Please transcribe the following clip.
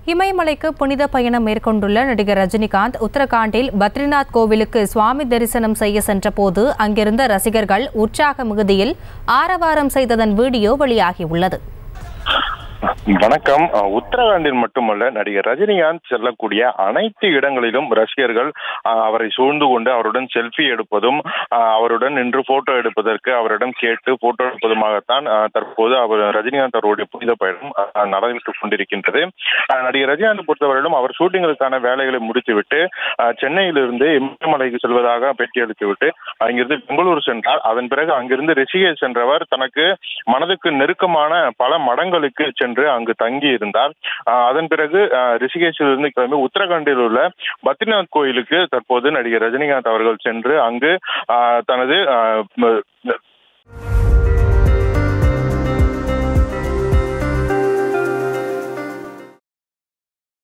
இமயமலைக்கு புனித பயணம் மேற்கொண்டுள்ள நடிகர் ரஜினிகாந்த் உத்தரகாண்டில் பத்ரிநாத் கோவிலுக்கு சுவாமி தரிசனம் செய்ய சென்றபோது அங்கிருந்த ரசிகர்கள் உற்சாக மிகுதியில் ஆரவாரம் செய்ததன் வீடியோ வெளியாகியுள்ளது வணக்கம் அஹ், உத்தரகாண்டில் மட்டுமல்ல நடிகர் ரஜினிகாந்த் செல்லக்கூடிய அனைத்து இடங்களிலும் ரசிகர்கள் அஹ், அவரை சூழ்ந்து கொண்டு அவருடன் செல்ஃபி எடுப்பதும் அஹ், அவருடன் நின்று போட்டோ எடுப்பதற்கு அவரிடம் கேட்டு போட்டோ எடுப்பதுமாகத்தான் அஹ், தற்போது அவர் ரஜினிகாந்த் அவருடைய புனித பயணம் அஹ், நடைபெற்றுக் கொண்டிருக்கின்றது அஹ், நடிகர் ரஜினிகாந்த் பொறுத்தவரையிலும் அவர் ஷூட்டிங்களுக்கான வேலைகளை முடித்துவிட்டு அஹ், சென்னையிலிருந்து இமயமலைக்கு செல்வதாக பேட்டியளித்துவிட்டு அங்கிருந்து பெங்களூரு சென்றார் அதன் பிறகு அங்கிருந்து ரிஷிகேஷ் சென்றவர் தனக்கு மனதுக்கு நெருக்கமான பல மடங்களுக்கு சென்று அங்கு தங்கி இருந்தார் ஆஹ் அதன் பிறகு ஆஹ் ரிஷிகேஷிலிருந்து கிளம்பி உத்தரகாண்டில் உள்ள பத்ரிநாத் கோயிலுக்கு தற்போது நடிகர் ரஜினிகாந்த் அவர்கள் சென்று அங்கு ஆஹ் தனது ஆஹ் ம-